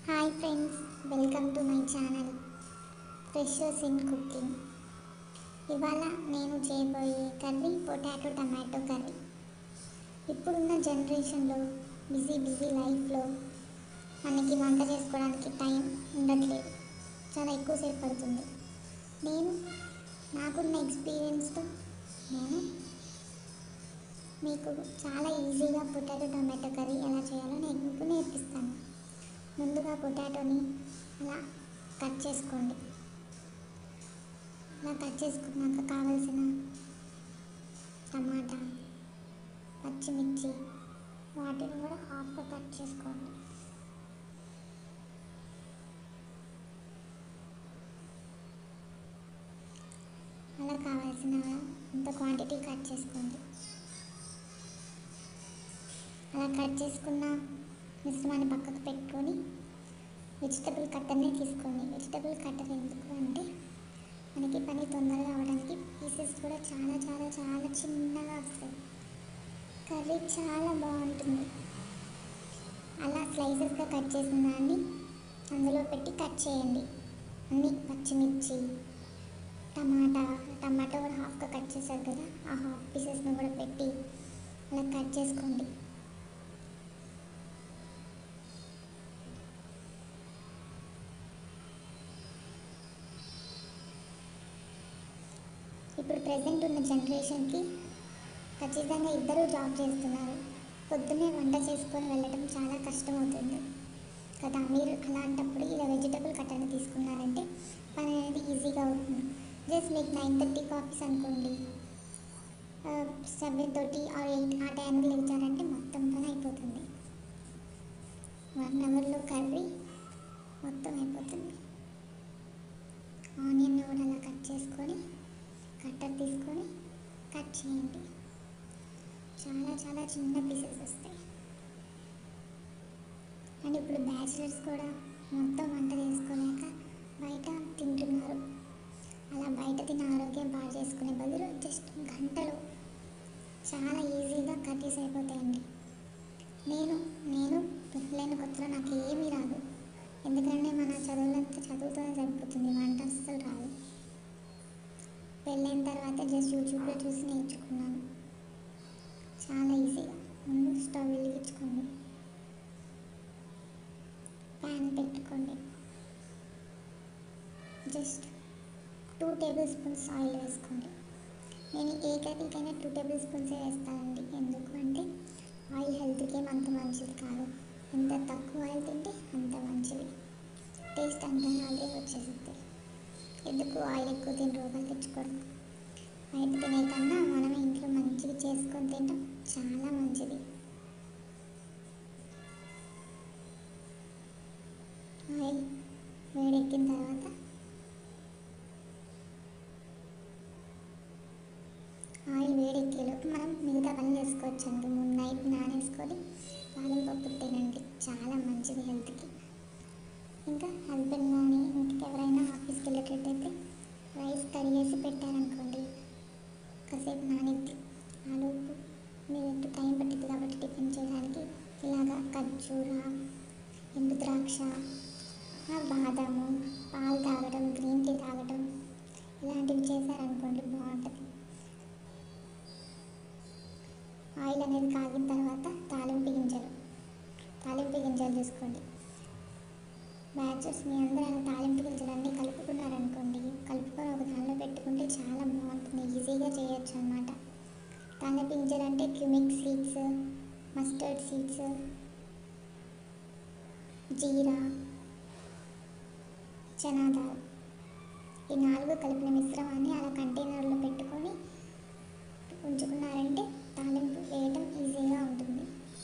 hi friends welcome to my channel freshers in cooking ఇవాళ నేను చేయబోయే కర్రీ పొటాటో టమాటో కర్రీ ఇప్పుడున్న జనరేషన్లో బిజీ బిజీ లైఫ్లో మనకి వంట చేసుకోవడానికి టైం ఉండట్లేదు చాలా ఎక్కువసేపు పడుతుంది నేను నాకున్న ఎక్స్పీరియన్స్తో నేను మీకు చాలా ఈజీగా పొటాటో టమాటో కర్రీ ఎలా చేయాలో నేను మీకు నేర్పిస్తాను ముందుగా పొటాటోని అలా కట్ చేసుకోండి అలా కట్ చేసుకున్నాక కావలసిన టమాటా పచ్చిమిర్చి వాటిని కూడా హాఫ్గా కట్ చేసుకోండి అలా కావాల్సిన అంత క్వాంటిటీ కట్ చేసుకోండి అలా కట్ చేసుకున్న మిశ్రమాన్ని పక్కకు పెట్టుకొని వెజిటబుల్ కట్టర్నే తీసుకోండి వెజిటబుల్ కట్టర్ ఎందుకు అంటే మనకి పని తొందరగా అవడానికి పీసెస్ కూడా చాలా చాలా చాలా చిన్నగా వస్తాయి కర్రీ చాలా బాగుంటుంది అలా స్లైసెస్గా కట్ చేసిన దాన్ని అందులో పెట్టి కట్ చేయండి అన్ని పచ్చిమిర్చి టమాటా టమాటా కూడా హాఫ్గా కట్ చేశారు కదా ఆ హాఫ్ పీసెస్ని కూడా పెట్టి అలా కట్ చేసుకోండి ఇప్పుడు ప్రజెంట్ ఉన్న జనరేషన్కి ఖచ్చితంగా ఇద్దరు జాబ్ చేస్తున్నారు పొద్దున్నే వంట చేసుకొని వెళ్ళడం చాలా కష్టం అవుతుంది కదా మీరు అలాంటప్పుడు ఇలా వెజిటబుల్ కట్టని తీసుకున్నారంటే పని అనేది ఈజీగా అవుతుంది జస్ట్ మీకు నైన్ థర్టీకి ఆఫీస్ అనుకోండి సెవెన్ థర్టీ ఆర్ ఎయిట్ ఆ టైంకి లేచారంటే మొత్తం పని అయిపోతుంది వన్ అవర్లో కర్రీ మొత్తం అయిపోతుంది ఆనియన్ కూడా అలా కట్ చేసుకొని కట్టర్ తీసుకొని కట్ చేయండి చాలా చాలా చిన్న పీసెస్ వస్తాయి అండ్ ఇప్పుడు బ్యాచిలర్స్ కూడా మొత్తం వంట చేసుకోలేక బయట తింటున్నారు అలా బయట తిన ఆరోగ్యం పాడు చేసుకునే బదులు జస్ట్ గంటలో చాలా ఈజీగా కర్రీస్ అయిపోతాయండి నేను నేను పెళ్ళైన కొత్తలో నాకు ఏమీ రాదు ఎందుకంటే మన చదువులంతా చదువుతోనే సరిపోతుంది వంట అస్సలు రాదు పెళ్ళైన తర్వాత జస్ట్ యూట్యూబ్లో చూసి నేర్చుకున్నాను చాలా ఈజీగా ముందు స్టవ్ వెలిగించుకోండి ప్యాన్ పెట్టుకోండి just two tablespoons oil వేసుకోండి నేను ఏ కర్రీకైనా టూ టేబుల్ స్పూన్సే వేస్తానండి ఎందుకు అంటే ఆయిల్ హెల్త్కి ఏం అంత మంచిది కాదు ఎంత తక్కువ ఆయిల్ తింటే అంత మంచిది టేస్ట్ అంతా అదే వచ్చేస్తుంది ఎందుకు ఆయిల్ ఎక్కువ తిని రోగాలు తెచ్చుకోవడం బయట తినే కన్నా మనం ఇంట్లో మంచిగా చేసుకొని తినడం చాలా మంచిది ఆయిల్ వేడెక్కిన తర్వాత ఆయిల్ వేడెక్కేలోపు మనం మిగతా పని చేసుకోవచ్చు అండి ముందు నైట్ నానేసుకొని తాలింపప్పు తినండి చాలా మంచిది హెల్త్కి ఇంకా హస్బెండ్ కానీ ఇంకెవరైనా ఆఫీస్కి వెళ్ళేటట్టయితే రైస్ కడిగేసి పెట్టారనుకోండి కాసేపు నానిద్ది ఆలోపు మీరు టైం పట్టింది కాబట్టి టిఫిన్ చేయడానికి ఇలాగా ఖర్జూర ఎండు ద్రాక్ష బాదాము పాలు తాగడం గ్రీన్ టీ తాగడం ఇలాంటివి చేశారనుకోండి బాగుంటుంది ఆయిల్ అనేది కాగిన తర్వాత తాలింపు గింజలు తాలింపు గింజలు చూసుకోండి బ్యాచెస్ మీ అందరూ అలా తాలింపు గింజలన్నీ కలుపుకున్నారనుకోండి కలుపుకొని ఒక దానిలో పెట్టుకుంటే చాలా బాగుంటుంది ఈజీగా చేయొచ్చు అనమాట తాలింపు గింజలు అంటే cumin seeds mustard seeds jeera chana dal ఈ నాలుగు కలిపిన మిశ్రమాన్ని అలా కంటైనర్లో పెట్టుకొని ఉంచుకున్నారంటే తాలింపు వేయడం ఈజీగా ఉంటుంది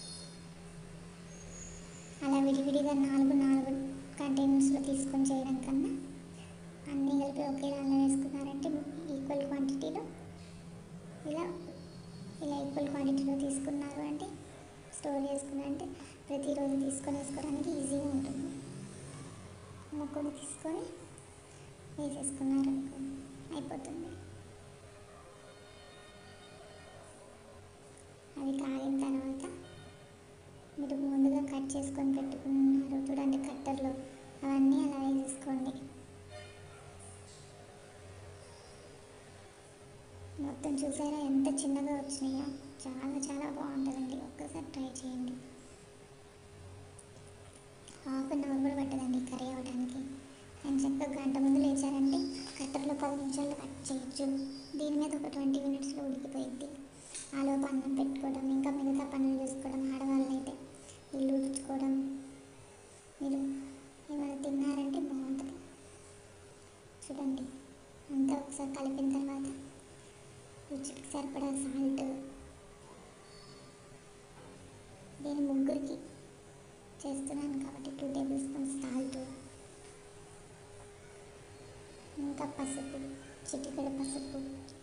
అలా విడివిడిగా నాలుగు నాలుగు కంటైనర్స్లో తీసుకొని చేయడం కన్నా అన్నీ కలిపి ఒకే దానిలో వేసుకున్నారంటే ఈక్వల్ క్వాంటిటీలో ఇలా ఇలా ఈక్వల్ క్వాంటిటీలో తీసుకున్నారు అంటే స్టోర్ చేసుకున్నారంటే ప్రతిరోజు తీసుకొని వేసుకోవడానికి ఈజీగా ఉంటుంది మొక్కలు తీసుకొని వేసేసుకున్నారు అయిపోతుంది అవి కాగిన తర్వాత మీరు ముందుగా కట్ చేసుకొని పెట్టుకున్నారు చూడండి కట్టర్లో చూసారా ఎంత చిన్నగా వచ్చినాయో చాలా చాలా బాగుంటుందండి ఒక్కసారి ట్రై చేయండి హాఫ్ అన్ అవర్ కూడా పట్టదండి కర్రీ అవ్వడానికి అండ్ చక్కగా గంట ముందు లేచారంటే కట్టర్లో పది నిమిషాలు కట్ చేయొచ్చు దీని మీద ఒక ట్వంటీ మినిట్స్లో ఉడికిపోయింది ఆలోపు అన్నం పెట్టుకోవడం ఇంకా మిగతా పనులు చూసుకోవడం ఆడవాళ్ళు అయితే ఇల్లు ఉడుచుకోవడం మీరు ఏమైనా తిన్నారంటే బాగుంటుంది చూడండి అంతా ఒకసారి కలిపిన తర్వాత రుచికి సరిపడా సాల్ట్ నేను ముగ్గురికి చేస్తున్నాను కాబట్టి టూ టేబుల్ స్పూన్స్ సాల్ట్ ఇంకా పసుపు చిటికెడు పసుపు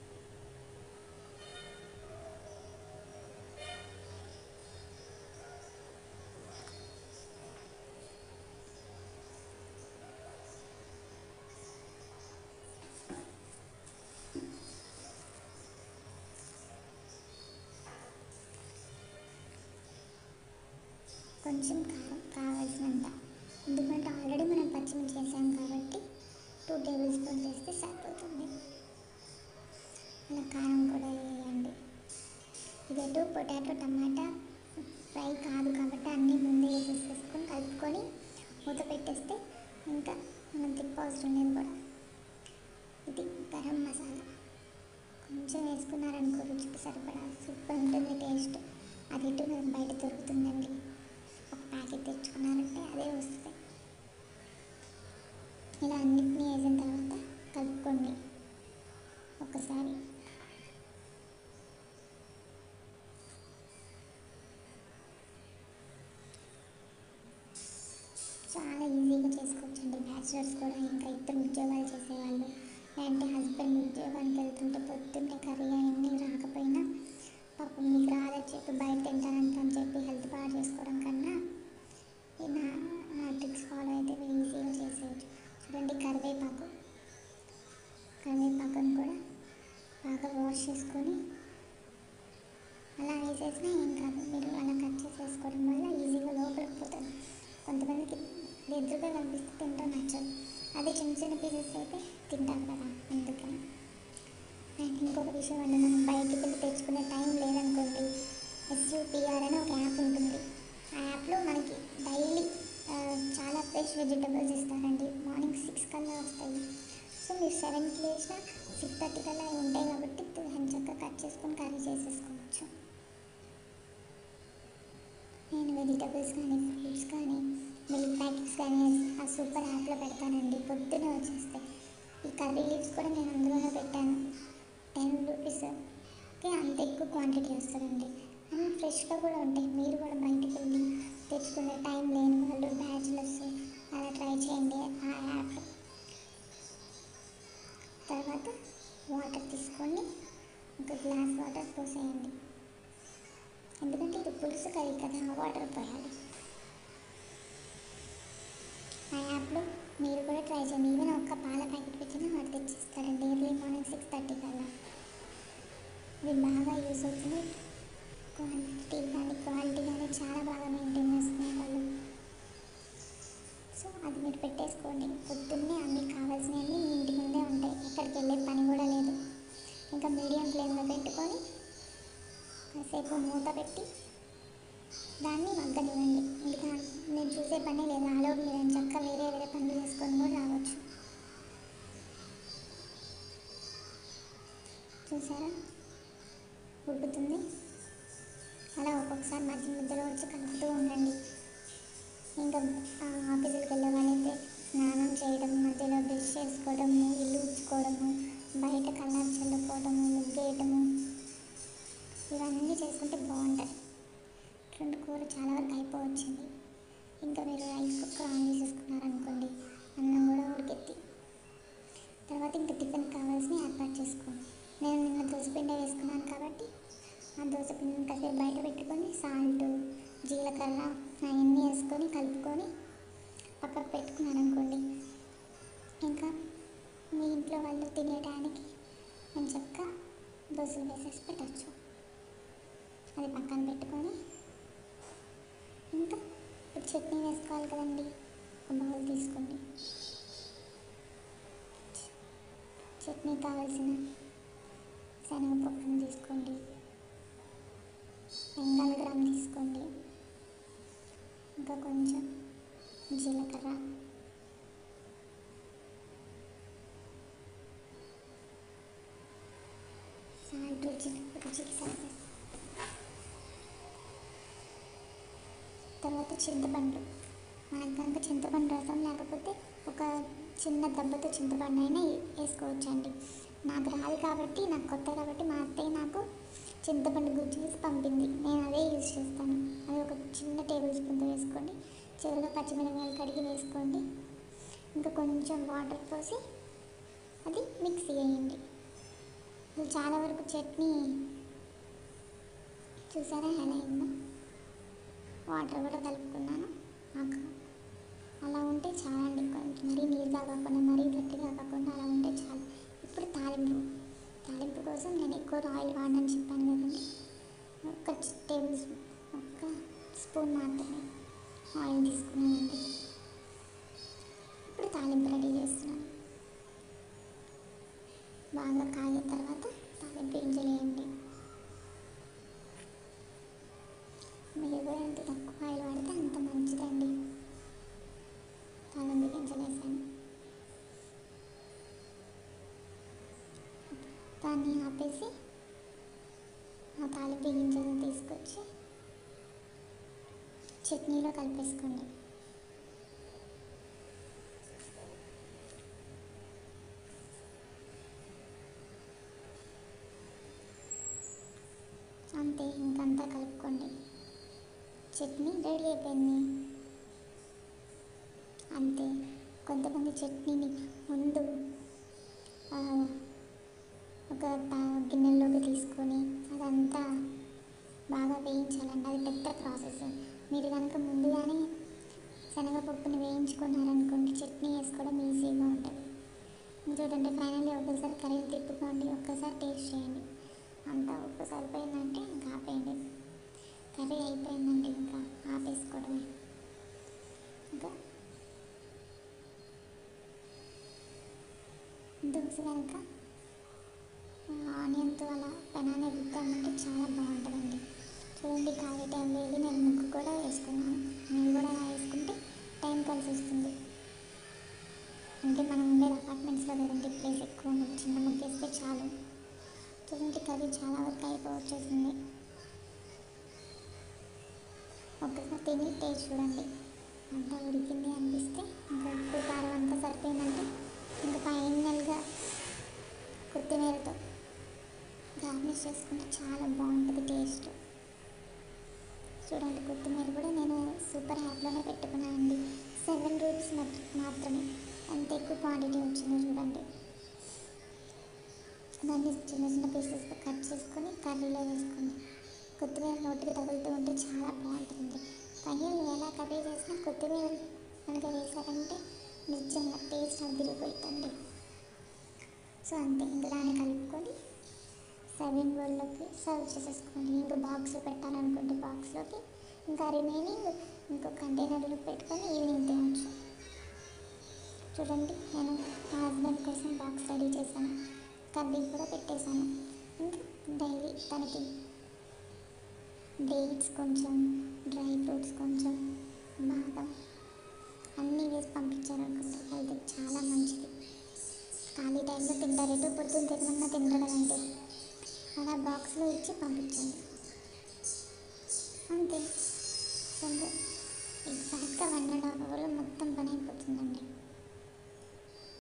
కొంచెం కారం కావాల్సినంత ఎందుకంటే ఆల్రెడీ మనం పచ్చిమిర్చి వేసాం కాబట్టి టూ టేబుల్ స్పూన్స్ వేస్తే సరిపోతుంది అలా కారం కూడా వేయండి ఇదైతే పొటాటో టమాటా ఫ్రై కాదు కాబట్టి అన్నీ ముందే వేసేసేసుకొని కలుపుకొని మూత పెట్టేస్తే ఇంకా మనం తిప్పవసరం లేదు కూడా ఇది గరం మసాలా కొంచెం వేసుకున్నారనుకో రుచికి సరిపడా సూపర్ ఉంటుంది టేస్ట్ అది ఇటు మనం బయట దొరుకుతుందండి ఒక ప్యాకెట్ తెచ్చుకున్నారంటే అదే వస్తుంది ఇలా అన్నిటినీ వేసిన తర్వాత కలుపుకోండి ఒకసారి చాలా ఈజీగా చేసుకోవచ్చండి బ్యాచిలర్స్ కూడా ఇంకా ఇద్దరు ఉద్యోగాలు చేసేవాళ్ళు లేదంటే హస్బెండ్ ఉద్యోగానికి వెళ్తుంటే పొద్దున్నే కర్రీ అవన్నీ రాకపోయినా పాపం మీకు రాదని చెప్పి బయట తింటానంట అని చెప్పి హెల్త్ పాడు చేసుకోవడం కన్నా ఈ నా నా ట్రిక్స్ ఫాలో అయితే మీరు ఈజీగా చేసేయచ్చు చూడండి కరివేపాకు కరివేపాకుని కూడా బాగా వాష్ చేసుకొని అలా వేసేసినా ఏం కాదు మీరు అలా కట్ చేసేసుకోవడం వల్ల ఈజీగా లోపలికి పోతుంది కొంతమందికి ఎదురుగా కనిపిస్తే తింటాం నచ్చదు అదే చిన్న చిన్న పీసెస్ అయితే తింటారు కదా అందుకని అండ్ ఇంకొక విషయం అండి మనం బయటికి వెళ్ళి తెచ్చుకునే టైం లేదనుకోండి ఎస్యూపిఆర్ అని ఒక యాప్ ఉంటుంది ఆ యాప్లో మనకి డైలీ చాలా ఫ్రెష్ వెజిటబుల్స్ ఇస్తారండి మార్నింగ్ సిక్స్ కల్లా వస్తాయి సో మీరు సెవెన్కి లేచినా సిక్స్ థర్టీ కల్లా అవి ఉంటాయి కాబట్టి చక్కగా కట్ చేసుకొని కర్రీ చేసేసుకోవచ్చు నేను వెజిటబుల్స్ కానీ ఫ్రూట్స్ కానీ మిల్క్ ప్యాకెట్స్ కానీ ఆ సూపర్ యాప్లో పెడతానండి పొద్దున్నే వచ్చేస్తాయి ఈ కర్రీ లీవ్స్ కూడా నేను అందులోనే పెట్టాను టెన్ రూపీస్కి అంత ఎక్కువ క్వాంటిటీ వస్తుందండి అన్నీ ఫ్రెష్గా కూడా ఉంటాయి మీరు కూడా బయటికి వెళ్ళి తెచ్చుకునే టైం లేని వాళ్ళు బ్యాచులర్స్ అలా ట్రై చేయండి ఆ యాప్ తర్వాత వాటర్ తీసుకొని ఒక గ్లాస్ వాటర్ పోసేయండి ఎందుకంటే ఇది పులుసు కర్రీ కదా వాటర్ పోయాలి ఆ యాప్లో మీరు కూడా ట్రై చేయండి ఈవెన్ ఒక్క పాల ప్యాకెట్ పెట్టినా వాడు తెచ్చిస్తాడండి ఎర్లీ మార్నింగ్ సిక్స్ థర్టీ కల్లా ఇది బాగా యూజ్ అవుతుంది క్వాంటిటీ కానీ క్వాలిటీ కానీ చాలా బాగా మెయింటైన్ చేస్తున్నారు వాళ్ళు సో అది మీరు పెట్టేసుకోండి పొద్దున్నే అన్నీ కావాల్సినవన్నీ మీ ఇంటి ముందే ఉంటాయి ఎక్కడికి వెళ్ళే పని కూడా లేదు ఇంకా మీడియం ఫ్లేమ్లో పెట్టుకొని కాసేపు మూత పెట్టి దాన్ని మగ్గనివ్వండి ఇంకా నేను చూసే పని లేదు ఆలో మీరు చక్క వేరే వేరే పనులు చేసుకొని కూడా రావచ్చు చూసారా ఉడుకుతుంది అలా ఒక్కొక్కసారి మధ్య మధ్యలో వచ్చి కలుపుతూ ఉండండి ఇంకా ఆ, ఆఫీసులకు వెళ్ళే వాళ్ళైతే స్నానం చేయడం మధ్యలో బ్రష్ చేసుకోవడము ఇల్లు ఉచ్చుకోవడము బయట కల్లారు చల్లుకోవడము ముగ్గేయటము ఇవన్నీ చేసుకుంటే బాగుంటుంది రెండు కూర చాలా వరకు అయిపోవచ్చింది ఇంకా మీరు రైస్ కుక్కర్ ఆన్ చేసేసుకున్నారనుకోండి అన్నం కూడా ఉడికెత్తి తర్వాత ఇంకా టిఫిన్ కావాల్సిన ఏర్పాటు చేసుకోండి నేను నిన్న దోసపిండి వేసుకున్నాను కాబట్టి ఆ దోసపిండిని కాసేపు బయట పెట్టుకొని సాల్ట్ జీలకర్ర అవన్నీ వేసుకొని కలుపుకొని పక్కకు పెట్టుకున్నాను అనుకోండి ఇంకా మీ ఇంట్లో వాళ్ళు తినేటానికి నేను చక్కగా దోశలు వేసేసి పెట్టచ్చు అది పక్కన పెట్టుకొని ఇంకా ఇప్పుడు చట్నీ వేసుకోవాలి కదండి ఒక బౌల్ తీసుకోండి చట్నీ కావాల్సిన శనగపప్పును తీసుకోండి బెంగాల్ గ్రామ్ తీసుకోండి ఇంకా కొంచెం జీలకర్ర సాల్ట్ రుచి రుచికి సరిపడా తర్వాత చింతపండు మనకు కనుక చింతపండు రసం లేకపోతే ఒక చిన్న దెబ్బతో చింతపండు అయినా వేసుకోవచ్చు అండి నాకు రాదు కాబట్టి నాకు కొత్త కాబట్టి మా అత్తయ్య నాకు చింతపండు గుజ్జు వేసి పంపింది నేను అదే యూజ్ చేస్తాను అది ఒక చిన్న టేబుల్ స్పూన్తో వేసుకోండి చివరిగా పచ్చిమిరపకాయలు కడిగి వేసుకోండి ఇంకా కొంచెం వాటర్ పోసి అది మిక్స్ చేయండి అసలు చాలా వరకు చట్నీ చూసారా ఎలా అయిందో వాటర్ కూడా కలుపుకున్నాను నాకు అలా ఉంటే చాలా అండి కొంచెం మరీ నీరుగా కాకుండా మరీ గట్టిగా కాకుండా అలా ఉంటే చాలు ఇప్పుడు తాలింపు తాలింపు కోసం నేను ఎక్కువ ఆయిల్ వాడని చెప్పాను కదండి ఒక టేబుల్ స్పూన్ ఒక స్పూన్ మాత్రమే ఆయిల్ తీసుకున్నానండి ఇప్పుడు తాలింపు రెడీ చేస్తున్నాను బాగా కాగిన తర్వాత తాలింపు గింజలు వేయండి మీరు కూడా ఎంత తక్కువ ఆయిల్ వాడితే అంత మంచిదండి తాలింపు గింజలు వేసాను దాన్ని ఆపేసి ఆ తాలింపు గింజలను తీసుకొచ్చి చట్నీలో కలిపేసుకోండి అంతే ఇంకంతా కలుపుకోండి చట్నీ రెడీ అయిపోయింది అంతే కొంతమంది చట్నీని ముందు ఆ, ఒక పా- గిన్నెలోకి తీసుకొని అదంతా బాగా వేయించాలండి అది పెద్ద ప్రాసెస్ మీరు కనుక ముందుగానే శనగపప్పుని వేయించుకున్నారనుకోండి చట్నీ వేసుకోవడం ఈజీగా ఉంటుంది చూడండి ఫైనల్లీ ఒకసారి కర్రీ తిప్పుకోండి ఒక్కసారి టేస్ట్ చేయండి అంతా ఉప్పు సరిపోయిందంటే ఇంకా ఆపేయండి కర్రీ అయిపోయిందండి ఇంకా ఆపేసుకోవడమే ఇంకా దోశ కనుక ఆనియన్తో అలా పెనాన్ని రుద్దామంటే చాలా బాగుంటుందండి చూడండి ఖాళీ టైం లేదు నేను ముగ్గు కూడా వేసుకున్నాను మీరు కూడా అలా వేసుకుంటే టైం కలిసి వస్తుంది అంటే మనం ఉండేది అపార్ట్మెంట్స్లో కదండి ప్లేస్ ఎక్కువ ఉంది చిన్న ముగ్గు వేస్తే చాలు చూడండి కర్రీ చాలా వరకు అయిపోవచ్చేసింది ఒక్కసారి తిని టేస్ట్ చూడండి అంతా ఉడికింది అనిపిస్తే ఇంకా ఉప్పు కారం అంతా సరిపోయిందంటే ఇంకా ఫైనల్గా కొత్తిమీరతో గార్నిష్ చేసుకుంటే చాలా బాగుంటుంది టేస్ట్ చూడండి కొత్తిమీర కూడా నేను సూపర్ యాప్లోనే పెట్టుకున్నానండి సెవెన్ రూపీస్ మాత్రమే అంత ఎక్కువ క్వాంటిటీ వచ్చింది చూడండి దాన్ని చిన్న చిన్న పీసెస్గా కట్ చేసుకొని కర్రీలో వేసుకోండి కొత్తిమీర నోటికి తగులుతూ ఉంటే చాలా బాగుంటుంది పైన నువ్వు ఎలా కర్రీ చేసినా కొత్తిమీర కనుక వేసారంటే నిజంగా టేస్ట్ అదిరిపోతుందండి సో అంతే ఇందులోనే కలుపుకొని సర్వింగ్ బౌల్లోకి సర్వ్ చేసేసుకోండి ఇంకా బాక్స్లో పెట్టాలనుకుంటే బాక్స్లోకి ఇంకా రిమైనింగ్ ఇంకో కంటైనర్లో పెట్టుకొని ఈవినింగ్ తినచ్చు చూడండి నేను మా హస్బెండ్ కోసం బాక్స్ రెడీ చేశాను కర్రీ కూడా పెట్టేశాను ఇంకా డైలీ తనకి డేట్స్ కొంచెం డ్రై ఫ్రూట్స్ కొంచెం బాదం అన్నీ వేసి పంపించారనుకుంటే హెల్త్కి చాలా మంచిది ఖాళీ టైంలో తింటారు ఎటు పొద్దున్న తినమన్నా తింటాడంటే అలా బాక్స్లో ఇచ్చి పంపించండి అంతే అసలు ఎగ్జాక్ట్గా వన్ అండ్ హాఫ్ అవర్లో మొత్తం పని అయిపోతుందండి